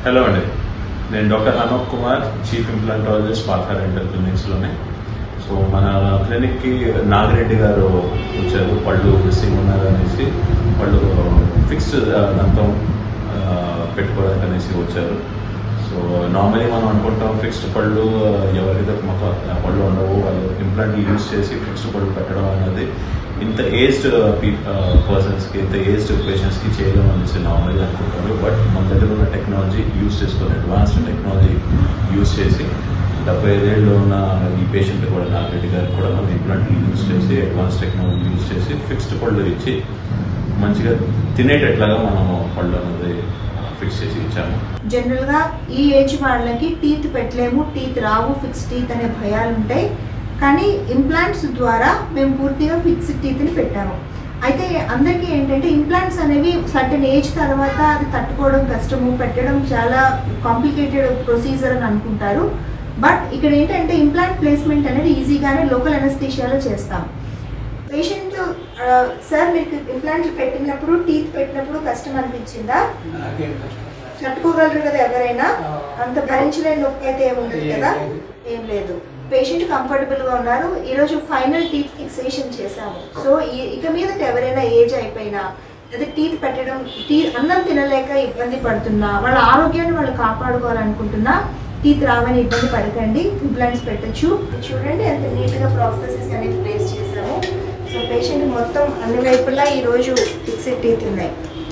Hello అండి నేను doctor Anup Kumar chief implantologist Partha dental క్లినిక్స్లోనే సో మన క్లినిక్కి నాగిరెడ్డి గారు వచ్చారు పళ్ళు మిస్సింగ్ ఉన్నారు అనేసి పళ్ళు ఫిక్స్డ్ దంతం ఆ, పెట్టుకోవడానికి అనేసి వచ్చారు సో నార్మలీ మనం అనుకుంటాం ఫిక్స్డ్ పళ్ళు ఎవరైతే మొత్తం పళ్ళు ఉండవు వాళ్ళు ఇంప్లాంట్ యూజ్ చేసి ఫిక్స్డ్ పళ్ళు పెట్టడం అనేది ఇంత ఏజ్డ్ పర్సన్స్కి ఇంత ఏజ్డ్ పేషెంట్స్కి చేయడం అనేసి నార్మల్గా అనుకుంటారు బట్ మన దగ్గర ఉన్న టెక్నాలజీ యూజ్ చేసుకొని అడ్వాన్స్డ్ టెక్నాలజీ యూజ్ చేసి డెబ్బై ఐదేళ్ళు ఉన్న ఈ పేషెంట్ కూడా నాగరెడ్డి గారికి కూడా మనం ఇంప్లాంట్ యూజ్ చేసి అడ్వాన్స్ టెక్నాలజీ యూజ్ చేసి ఫిక్స్డ్ పళ్ళు ఇచ్చి మంచిగా తినేటట్లాగా మనము పళ్ళు అనేది ఫిక్స్ చేసి ఇచ్చాము జనరల్ గా ఈ ఏజ్ వాళ్ళకి టీత్ పెట్టలేము టీత్ రావు ఫిక్స్ టీత్ అనే భయాలు ఉంటాయి కానీ ఇంప్లాంట్స్ ద్వారా మేము పూర్తిగా ఫిక్స్డ్ టీత్ ని పెట్టాము అయితే అందరికీ ఏంటంటే ఇంప్లాంట్స్ అనేవి సర్టన్ ఏజ్ తర్వాత అది తట్టుకోవడం కష్టము పెట్టడం చాలా కాంప్లికేటెడ్ ప్రొసీజర్ అని అనుకుంటారు బట్ ఇక్కడ ఏంటంటే ఇంప్లాంట్ ప్లేస్మెంట్ అనేది ఈజీగానే లోకల్ అనస్థీషియాలో చేస్తాం పేషెంట్ సార్ మీకు ఇంప్లాంట్లు పెట్టినప్పుడు టీత్ పెట్టినప్పుడు కష్టం అనిపించిందా నాకేం కష్టం లేదు. తట్టుకోగలరు కదా ఎవరైనా ఆ. అంత భరించలేని నొప్పి అయితే ఏముండదు ఏం కదా లేదు. ఏం లేదు పేషెంట్ కంఫర్టబుల్ గా ఉన్నారు ఈ రోజు ఫైనల్ టీత్ ఫిక్సేషన్ చేశాము సో ఈ- ఇక మీద ఎవరైనా ఏజ్ అయిపోయినా లేదా టీత్ పెట్టడం టీ అన్నం తినలేక ఇబ్బంది పడుతున్నా వాళ్ళ ఆరోగ్యాన్ని వాళ్ళు కాపాడుకోవాలనుకుంటున్నా టీత్ రావని ఇబ్బంది పడకండి ఇంప్లాంట్స్ పెట్టచ్చు చూడండి ఎంత నీట్ గా ప్రాసెసెస్ అనేవి ప్లేస్ చేసాము సో పేషెంట్ మొత్తం అన్ని వైపులా ఈ రోజు ఫిక్స్డ్ టీత్ ఉన్నాయి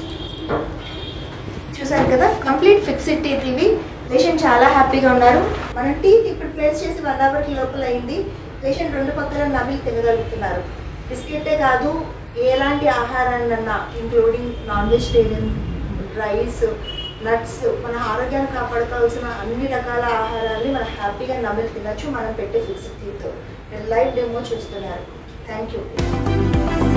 చూసారు కదా కంప్లీట్ ఫిక్స్డ్ టీత్ ఇవి పేషెంట్ చాలా హ్యాపీగా ఉన్నారు మన టీత్ ఇప్పుడు ప్లేస్ చేసి వన్ అవర్ లోపల అయింది పేషెంట్ రెండు పక్కల నమిలి తినగలుగుతున్నారు బిస్కెటే కాదు ఎలాంటి ఆహారాన్నన్నా including non vegetarian rice nuts మన ఆరోగ్యాన్ని కాపాడుకోవాల్సిన అన్ని రకాల ఆహారాన్ని మనం హ్యాపీగా నమిలి తినచ్చు మనం పెట్టే ఫిక్స్డ్ టీత్ లైవ్ డెమో చూస్తున్నారు థ్యాంక్ యూ